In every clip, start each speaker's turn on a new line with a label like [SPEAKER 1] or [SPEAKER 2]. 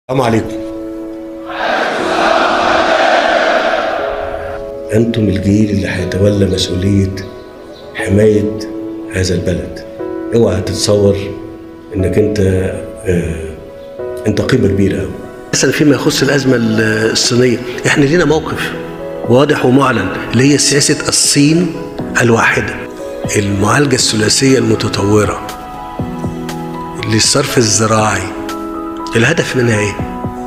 [SPEAKER 1] السلام عليكم أنتم الجيل اللي هيتولى مسؤولية حماية هذا البلد اوعى تتصور انك انت آه انت قيمة كبيرة قوي مثلا فيما يخص الأزمة الصينية احنا لينا موقف واضح ومعلن اللي هي سياسة الصين الواحدة المعالجة الثلاثية المتطورة للصرف الزراعي الهدف منها ايه؟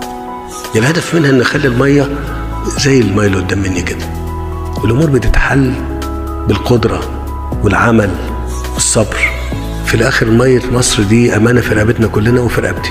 [SPEAKER 1] الهدف منها ان نخلي الميه زي الميه اللي قدام مني كده والامور بتتحل بالقدره والعمل والصبر في الاخر ميه مصر دي امانه في رقبتنا كلنا وفي رقبتي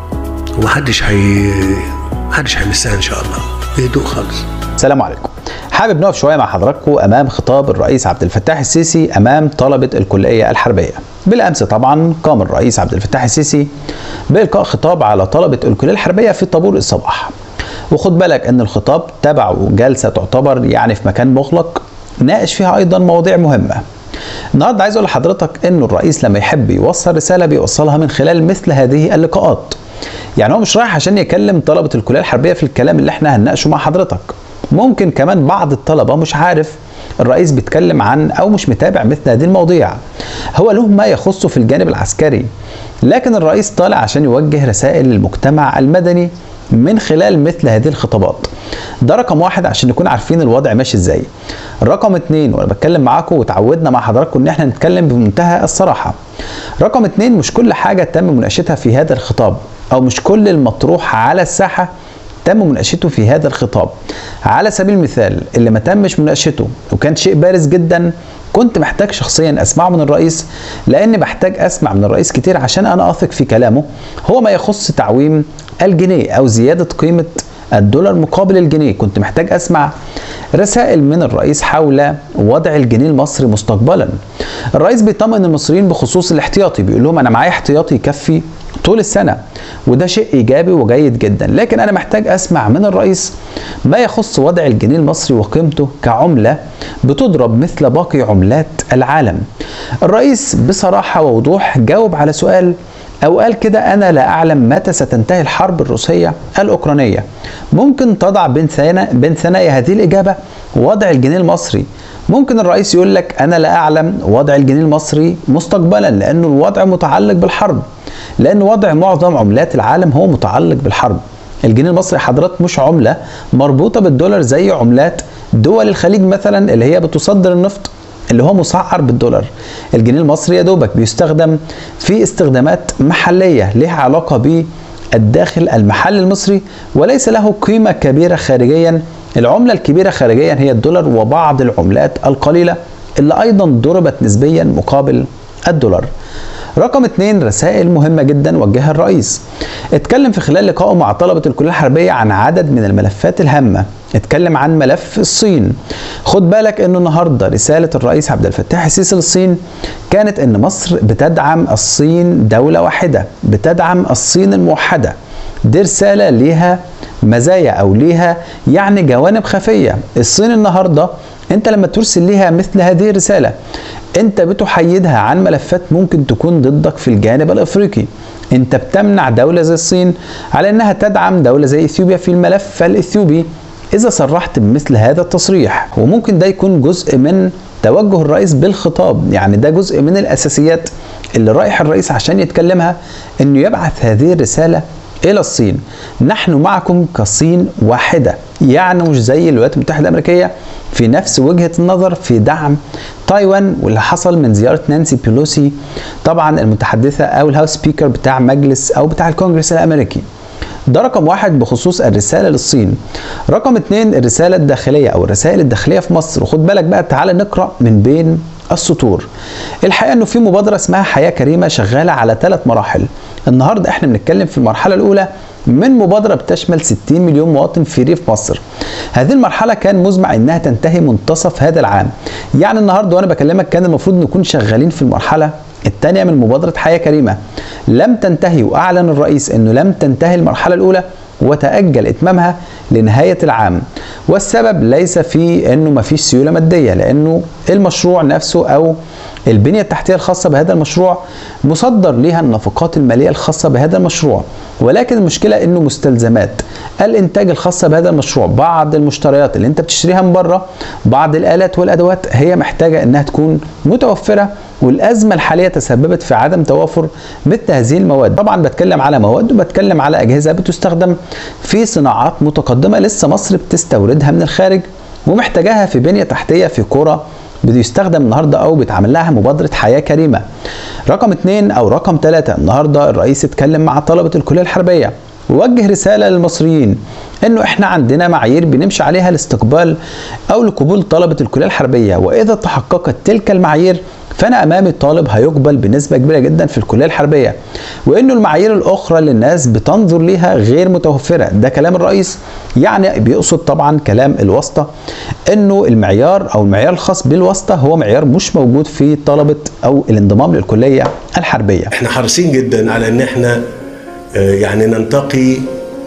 [SPEAKER 1] ومحدش هي محدش هيمسها ان شاء الله بهدوء خالص
[SPEAKER 2] السلام عليكم حابب نقف شويه مع حضراتكم امام خطاب الرئيس عبد الفتاح السيسي امام طلبه الكليه الحربيه بالامس طبعا قام الرئيس عبد الفتاح السيسي بالقاء خطاب على طلبه الكليه الحربيه في طابور الصباح وخد بالك ان الخطاب تبعه جلسه تعتبر يعني في مكان مغلق ناقش فيها ايضا مواضيع مهمه النهارده عايز اقول لحضرتك انه الرئيس لما يحب يوصل رساله بيوصلها من خلال مثل هذه اللقاءات يعني هو مش رايح عشان يكلم طلبه الكليه الحربيه في الكلام اللي احنا هنناقشه مع حضرتك ممكن كمان بعض الطلبه مش عارف الرئيس بيتكلم عن او مش متابع مثل هذه المواضيع هو له ما يخصه في الجانب العسكري لكن الرئيس طالع عشان يوجه رسائل للمجتمع المدني من خلال مثل هذه الخطابات ده رقم واحد عشان نكون عارفين الوضع ماشي ازاي رقم اتنين وانا بتكلم معاكم وتعودنا مع حضراتكم ان احنا نتكلم بمنتهى الصراحة رقم اتنين مش كل حاجة تم مناقشتها في هذا الخطاب او مش كل المطروح على الساحة تم مناقشته في هذا الخطاب على سبيل المثال اللي ما تمش مناقشته وكان شيء بارز جدا كنت محتاج شخصيا اسمعه من الرئيس لان بحتاج اسمع من الرئيس كتير عشان انا اثق في كلامه هو ما يخص تعويم الجنيه او زياده قيمه الدولار مقابل الجنيه كنت محتاج اسمع رسائل من الرئيس حول وضع الجنيه المصري مستقبلا الرئيس بيطمئن المصريين بخصوص الاحتياطي بيقول لهم انا معايا احتياطي يكفي طول السنه وده شيء ايجابي وجيد جدا لكن انا محتاج اسمع من الرئيس ما يخص وضع الجنيه المصري وقيمته كعمله بتضرب مثل باقي عملات العالم الرئيس بصراحه ووضوح جاوب على سؤال او قال كده انا لا اعلم متى ستنتهي الحرب الروسيه الاوكرانيه ممكن تضع بين ثنا بين ثنايا هذه الاجابه وضع الجنيه المصري ممكن الرئيس يقول لك انا لا اعلم وضع الجنيه المصري مستقبلا لانه الوضع متعلق بالحرب لان وضع معظم عملات العالم هو متعلق بالحرب الجنيه المصري حضرات مش عمله مربوطه بالدولار زي عملات دول الخليج مثلا اللي هي بتصدر النفط اللي هو مسعر بالدولار الجنيه المصري يا دوبك بيستخدم في استخدامات محليه لها علاقه بالداخل المحلي المصري وليس له قيمه كبيره خارجيا العمله الكبيره خارجيا هي الدولار وبعض العملات القليله اللي ايضا ضربت نسبيا مقابل الدولار رقم اتنين رسائل مهمة جدا وجهها الرئيس اتكلم في خلال لقائه مع طلبة الكلية الحربية عن عدد من الملفات الهامة اتكلم عن ملف الصين خد بالك انه النهاردة رسالة الرئيس عبد الفتاح السيسي للصين كانت ان مصر بتدعم الصين دولة واحدة بتدعم الصين الموحدة دي رسالة ليها مزايا او ليها يعني جوانب خفية الصين النهاردة انت لما ترسل ليها مثل هذه الرسالة انت بتحيدها عن ملفات ممكن تكون ضدك في الجانب الافريقي انت بتمنع دولة زي الصين على انها تدعم دولة زي اثيوبيا في الملف الاثيوبي اذا صرحت بمثل هذا التصريح وممكن ده يكون جزء من توجه الرئيس بالخطاب يعني ده جزء من الاساسيات اللي رايح الرئيس عشان يتكلمها انه يبعث هذه الرسالة الى الصين نحن معكم كصين واحده يعني مش زي الولايات المتحده الامريكيه في نفس وجهه النظر في دعم تايوان واللي حصل من زياره نانسي بيلوسي طبعا المتحدثه او الهاوس سبيكر بتاع مجلس او بتاع الكونجرس الامريكي ده رقم واحد بخصوص الرسالة للصين رقم اتنين الرسالة الداخلية أو الرسائل الداخلية في مصر وخد بالك بقى تعالى نقرأ من بين السطور الحقيقة أنه في مبادرة اسمها حياة كريمة شغالة على ثلاث مراحل النهاردة احنا بنتكلم في المرحلة الأولى من مبادرة بتشمل 60 مليون مواطن في ريف مصر هذه المرحلة كان مزمع انها تنتهي منتصف هذا العام يعني النهاردة وانا بكلمك كان المفروض نكون شغالين في المرحلة الثانية من مبادرة حياة كريمة لم تنتهي وأعلن الرئيس أنه لم تنتهي المرحلة الأولى وتأجل إتمامها لنهاية العام والسبب ليس في انه ما فيش سيوله ماديه لانه المشروع نفسه او البنيه التحتيه الخاصه بهذا المشروع مصدر لها النفقات الماليه الخاصه بهذا المشروع ولكن المشكله انه مستلزمات الانتاج الخاصه بهذا المشروع بعض المشتريات اللي انت بتشتريها من بره بعض الالات والادوات هي محتاجه انها تكون متوفره والازمه الحاليه تسببت في عدم توافر مثل هذه المواد طبعا بتكلم على مواد وبتكلم على اجهزه بتستخدم في صناعات متقدمه لسه مصر بتستوردها من الخارج ومحتاجاها في بنيه تحتيه في قرى بيستخدم النهارده او بيتعمل لها مبادره حياه كريمه. رقم اثنين او رقم ثلاثه النهارده الرئيس اتكلم مع طلبه الكليه الحربيه ووجه رساله للمصريين انه احنا عندنا معايير بنمشي عليها لاستقبال او لقبول طلبه الكليه الحربيه واذا تحققت تلك المعايير فانا امامي الطالب هيقبل بنسبه كبيره جدا في الكليه الحربيه وانه المعايير الاخرى اللي الناس بتنظر ليها غير متوفره ده كلام الرئيس يعني بيقصد طبعا كلام الواسطه انه المعيار او المعيار الخاص بالواسطه هو معيار مش موجود في طلبه او الانضمام للكليه الحربيه
[SPEAKER 1] احنا حريصين جدا على ان احنا آه، يعني ننتقي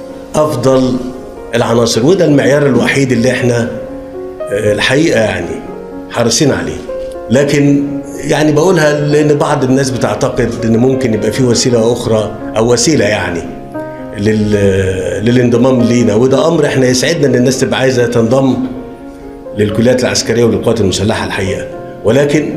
[SPEAKER 1] افضل العناصر وده المعيار الوحيد اللي احنا آه، الحقيقه يعني حريصين عليه لكن يعني بقولها لان بعض الناس بتعتقد ان ممكن يبقى في وسيله اخرى او وسيله يعني لل للانضمام لينا وده امر احنا يسعدنا ان الناس تبقى عايزه تنضم للكليات العسكريه وللقوات المسلحه الحقيقه ولكن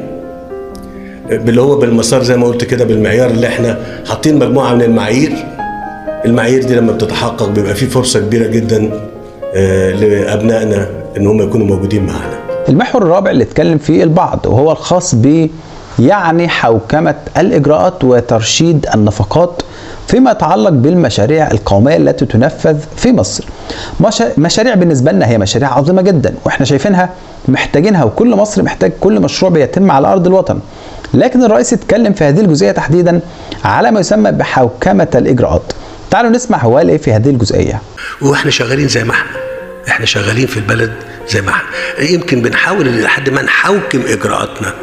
[SPEAKER 1] باللي هو بالمسار زي ما قلت كده بالمعيار اللي احنا حاطين مجموعه من المعايير المعايير دي لما بتتحقق بيبقى في فرصه كبيره جدا آه، لابنائنا ان هم يكونوا موجودين معانا
[SPEAKER 2] المحور الرابع اللي اتكلم فيه البعض وهو الخاص ب يعني حوكمة الإجراءات وترشيد النفقات فيما يتعلق بالمشاريع القومية التي تنفذ في مصر مشا- مشاريع بالنسبة لنا هي مشاريع عظيمة جدا واحنا شايفينها محتاجينها وكل مصر محتاج كل مشروع بيتم على أرض الوطن لكن الرئيس اتكلم في هذه الجزئية تحديدا على ما يسمى بحوكمة الإجراءات تعالوا نسمع هو قال ايه في هذه الجزئية
[SPEAKER 1] واحنا شغالين زي ما احنا احنا شغالين في البلد زي ما احنا يمكن بنحاول لحد ما نحوكم اجراءاتنا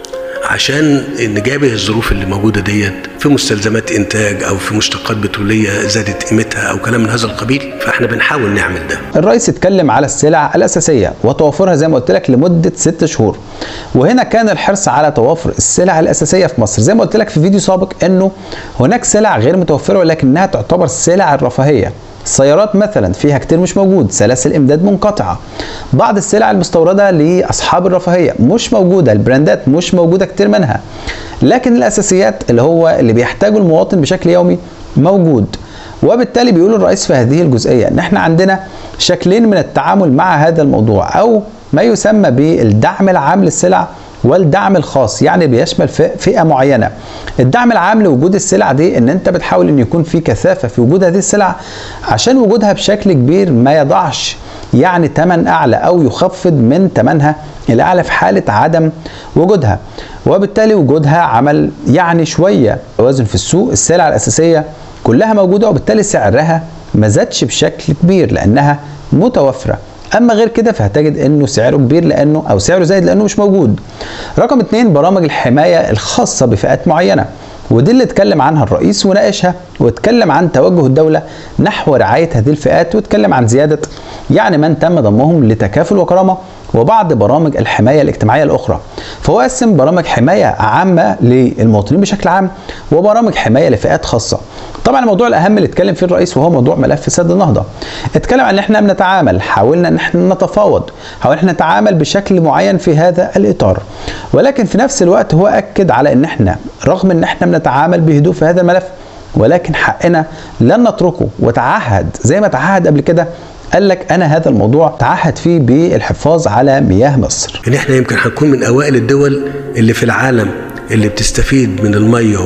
[SPEAKER 1] عشان نجابه الظروف اللي موجوده ديت في مستلزمات انتاج او في مشتقات بتروليه زادت قيمتها او كلام من هذا القبيل فاحنا بنحاول نعمل ده
[SPEAKER 2] الرئيس اتكلم على السلع الأساسية وتوافرها زي ما قلت لك لمدة ست شهور وهنا كان الحرص على توافر السلع الأساسية في مصر زي ما قلت لك في فيديو سابق أنه هناك سلع غير متوفرة ولكنها تعتبر سلع الرفاهية السيارات مثلا فيها كتير مش موجود سلاسل امداد منقطعه بعض السلع المستورده لاصحاب الرفاهيه مش موجوده البراندات مش موجوده كتير منها لكن الاساسيات اللي هو اللي بيحتاجه المواطن بشكل يومي موجود وبالتالي بيقول الرئيس في هذه الجزئيه ان احنا عندنا شكلين من التعامل مع هذا الموضوع او ما يسمى بالدعم العام للسلع والدعم الخاص يعني بيشمل فئه معينه الدعم العام لوجود السلع دي ان انت بتحاول ان يكون في كثافه في وجود هذه السلع عشان وجودها بشكل كبير ما يضعش يعني ثمن اعلى او يخفض من ثمنها الاعلى في حاله عدم وجودها وبالتالي وجودها عمل يعني شويه توازن في السوق السلع الاساسيه كلها موجوده وبالتالي سعرها ما زادش بشكل كبير لانها متوفره اما غير كده فهتجد انه سعره كبير لانه او سعره زايد لانه مش موجود رقم اتنين برامج الحمايه الخاصه بفئات معينه ودي اللي اتكلم عنها الرئيس وناقشها واتكلم عن توجه الدوله نحو رعايه هذه الفئات واتكلم عن زياده يعني من تم ضمهم لتكافل وكرامه وبعض برامج الحمايه الاجتماعيه الاخرى فهو قسم برامج حمايه عامه للمواطنين بشكل عام وبرامج حمايه لفئات خاصه طبعا الموضوع الاهم اللي اتكلم فيه الرئيس وهو موضوع ملف سد النهضه اتكلم عن ان احنا بنتعامل حاولنا ان احنا نتفاوض حاولنا ان احنا نتعامل بشكل معين في هذا الاطار ولكن في نفس الوقت هو اكد على ان احنا رغم ان احنا بنتعامل بهدوء في هذا الملف ولكن حقنا لن نتركه وتعهد زي ما تعهد قبل كده قال لك انا هذا الموضوع تعهد فيه بالحفاظ على مياه مصر
[SPEAKER 1] ان احنا يمكن هنكون من اوائل الدول اللي في العالم اللي بتستفيد من الميه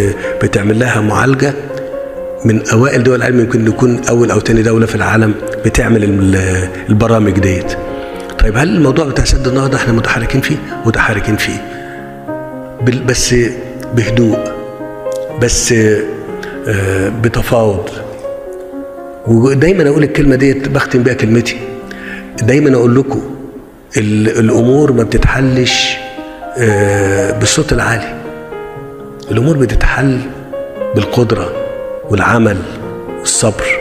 [SPEAKER 1] وبتعمل لها معالجه من اوائل دول العالم يمكن نكون اول او تاني دوله في العالم بتعمل البرامج ديت طيب هل الموضوع بتاع سد النهضه احنا متحركين فيه متحركين فيه بس بهدوء بس بتفاوض ودايما اقول الكلمه ديت بختم بيها كلمتي دايما اقول لكم الامور ما بتتحلش بالصوت العالي الامور بتتحل بالقدره والعمل والصبر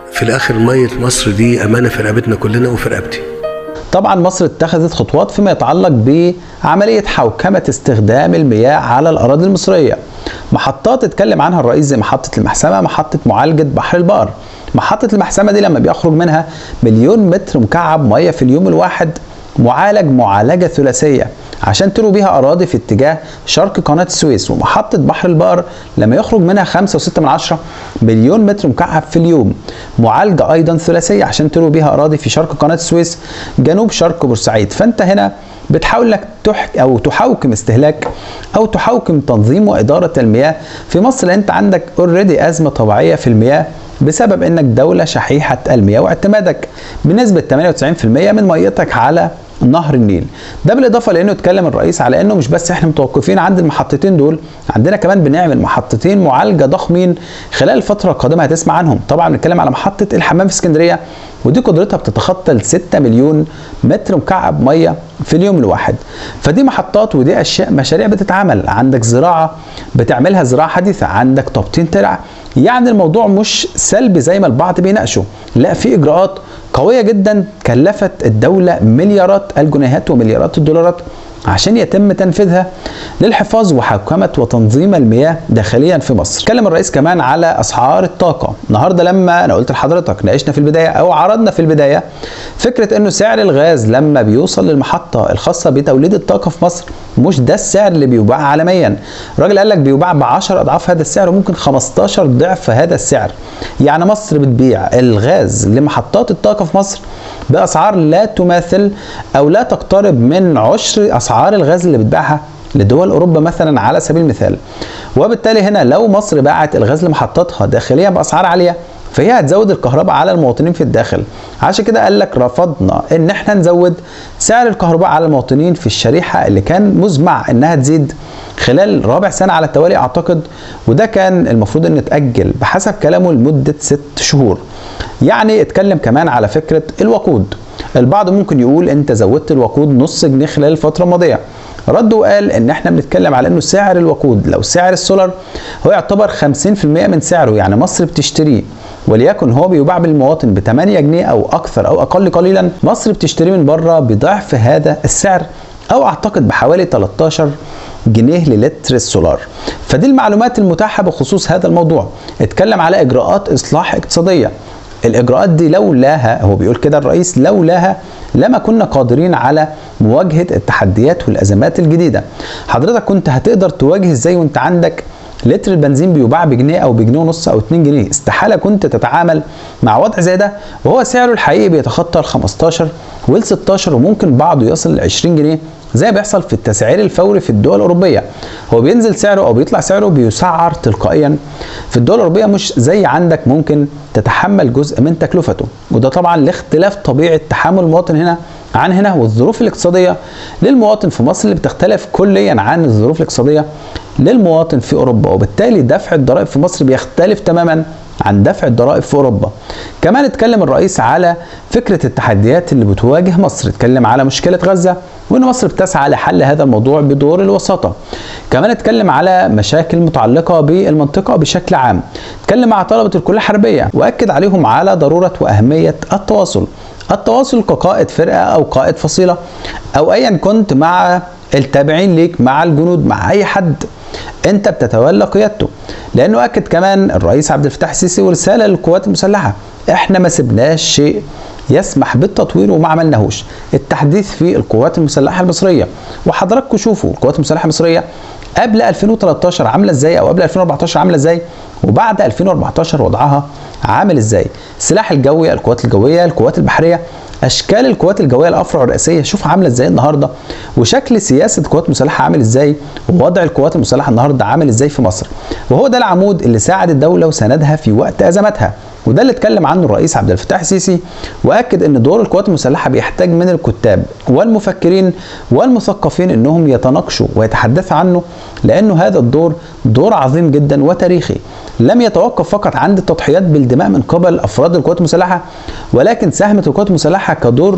[SPEAKER 1] في الاخر ميه مصر دي امانه في رقبتنا كلنا وفي رقبتي
[SPEAKER 2] طبعا مصر اتخذت خطوات فيما يتعلق بعملية حوكمة استخدام المياه على الأراضي المصرية محطات اتكلم عنها الرئيس زي محطة المحسمة محطة معالجة بحر البقر محطة المحسمة دي لما بيخرج منها مليون متر مكعب مية في اليوم الواحد معالج معالجة ثلاثية عشان تروي بيها أراضي في اتجاه شرق قناة السويس ومحطة بحر البقر لما يخرج منها 5.6 من عشرة مليون متر مكعب في اليوم معالجة أيضا ثلاثية عشان تروي بيها أراضي في شرق قناة السويس جنوب شرق بورسعيد فأنت هنا بتحاول لك تحك او تحوكم استهلاك او تحوكم تنظيم واداره المياه في مصر لان انت عندك اوريدي ازمه طبيعيه في المياه بسبب انك دوله شحيحه المياه واعتمادك بنسبه 98% من ميتك على نهر النيل ده بالاضافه لانه اتكلم الرئيس على انه مش بس احنا متوقفين عند المحطتين دول عندنا كمان بنعمل محطتين معالجه ضخمين خلال الفتره القادمه هتسمع عنهم طبعا بنتكلم على محطه الحمام في اسكندريه ودي قدرتها بتتخطى ال 6 مليون متر مكعب ميه في اليوم الواحد فدي محطات ودي اشياء مشاريع بتتعمل عندك زراعه بتعملها زراعه حديثه عندك تبطين ترع يعني الموضوع مش سلبي زي ما البعض بيناقشه لا في اجراءات قويه جدا كلفت الدوله مليارات الجنيهات ومليارات الدولارات عشان يتم تنفيذها للحفاظ وحوكمة وتنظيم المياه داخليا في مصر. اتكلم الرئيس كمان على اسعار الطاقة. النهارده لما انا قلت لحضرتك ناقشنا في البداية او عرضنا في البداية فكرة انه سعر الغاز لما بيوصل للمحطة الخاصة بتوليد الطاقة في مصر مش ده السعر اللي بيباع عالميا. الراجل قال لك بيباع ب 10 اضعاف هذا السعر وممكن 15 ضعف هذا السعر. يعني مصر بتبيع الغاز لمحطات الطاقة في مصر باسعار لا تماثل او لا تقترب من عشر اسعار الغاز اللي بتباعها لدول اوروبا مثلا على سبيل المثال وبالتالي هنا لو مصر باعت الغاز لمحطاتها داخليا باسعار عاليه فهي هتزود الكهرباء على المواطنين في الداخل عشان كده قال لك رفضنا ان احنا نزود سعر الكهرباء على المواطنين في الشريحه اللي كان مزمع انها تزيد خلال رابع سنه على التوالي اعتقد وده كان المفروض ان تاجل بحسب كلامه لمده ست شهور يعني اتكلم كمان على فكره الوقود البعض ممكن يقول انت زودت الوقود نص جنيه خلال الفتره الماضيه رد وقال ان احنا بنتكلم على انه سعر الوقود لو سعر السولار هو يعتبر 50% من سعره يعني مصر بتشتريه وليكن هو بيباع بالمواطن ب 8 جنيه او اكثر او اقل قليلا مصر بتشتريه من بره بضعف هذا السعر او اعتقد بحوالي 13 جنيه للتر السولار فدي المعلومات المتاحه بخصوص هذا الموضوع اتكلم على اجراءات اصلاح اقتصاديه الاجراءات دي لولاها هو بيقول كده الرئيس لولاها لما كنا قادرين على مواجهه التحديات والازمات الجديده حضرتك كنت هتقدر تواجه ازاي وانت عندك لتر البنزين بيباع بجنيه او بجنيه ونص او 2 جنيه استحاله كنت تتعامل مع وضع زي ده وهو سعره الحقيقي بيتخطى ال 15 وال 16 وممكن بعضه يصل ل 20 جنيه زي ما بيحصل في التسعير الفوري في الدول الاوروبيه هو بينزل سعره او بيطلع سعره بيسعر تلقائيا في الدول الاوروبيه مش زي عندك ممكن تتحمل جزء من تكلفته وده طبعا لاختلاف طبيعه تحمل المواطن هنا عن هنا والظروف الاقتصاديه للمواطن في مصر اللي بتختلف كليا عن الظروف الاقتصاديه للمواطن في اوروبا وبالتالي دفع الضرائب في مصر بيختلف تماما عن دفع الضرائب في اوروبا. كمان اتكلم الرئيس على فكره التحديات اللي بتواجه مصر، اتكلم على مشكله غزه وان مصر بتسعى لحل هذا الموضوع بدور الوساطه. كمان اتكلم على مشاكل متعلقه بالمنطقه بشكل عام. اتكلم مع طلبه الكليه الحربيه واكد عليهم على ضروره واهميه التواصل. التواصل كقائد فرقه او قائد فصيله او ايا كنت مع التابعين ليك مع الجنود مع اي حد انت بتتولى قيادته لانه اكد كمان الرئيس عبد الفتاح السيسي ورساله للقوات المسلحه احنا ما سبناش شيء يسمح بالتطوير وما عملناهوش التحديث في القوات المسلحه المصريه وحضراتكم شوفوا القوات المسلحه المصريه قبل 2013 عامله ازاي او قبل 2014 عامله ازاي وبعد 2014 وضعها عامل ازاي السلاح الجوي القوات الجويه القوات البحريه اشكال القوات الجويه الافرع الرئيسيه شوف عامله ازاي النهارده وشكل سياسه القوات المسلحه عامل ازاي ووضع القوات المسلحه النهارده عامل ازاي في مصر وهو ده العمود اللي ساعد الدوله وساندها في وقت ازماتها وده اللي اتكلم عنه الرئيس عبد الفتاح السيسي واكد ان دور القوات المسلحه بيحتاج من الكتاب والمفكرين والمثقفين انهم يتناقشوا ويتحدثوا عنه لانه هذا الدور دور عظيم جدا وتاريخي لم يتوقف فقط عند التضحيات بالدماء من قبل افراد القوات المسلحه ولكن ساهمت القوات المسلحه كدور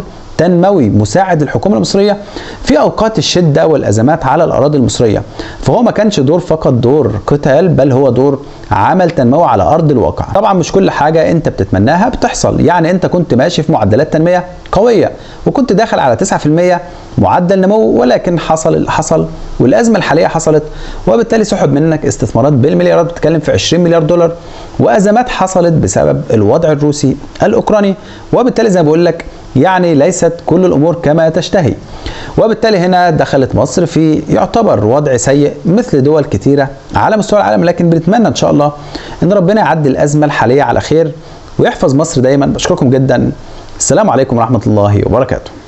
[SPEAKER 2] تنموي مساعد للحكومه المصريه في اوقات الشده والازمات على الاراضي المصريه فهو ما كانش دور فقط دور قتال بل هو دور عمل تنموي على ارض الواقع طبعا مش كل حاجه انت بتتمناها بتحصل يعني انت كنت ماشي في معدلات تنميه قويه وكنت داخل على 9% معدل نمو ولكن حصل اللي حصل والازمه الحاليه حصلت وبالتالي سحب منك استثمارات بالمليارات بتتكلم في 20 مليار دولار وازمات حصلت بسبب الوضع الروسي الاوكراني وبالتالي زي ما بقول لك يعني ليست كل الامور كما تشتهي وبالتالي هنا دخلت مصر في يعتبر وضع سيء مثل دول كتيره على مستوى العالم لكن بنتمنى ان شاء الله ان ربنا يعدي الازمه الحاليه على خير ويحفظ مصر دايما بشكركم جدا السلام عليكم ورحمه الله وبركاته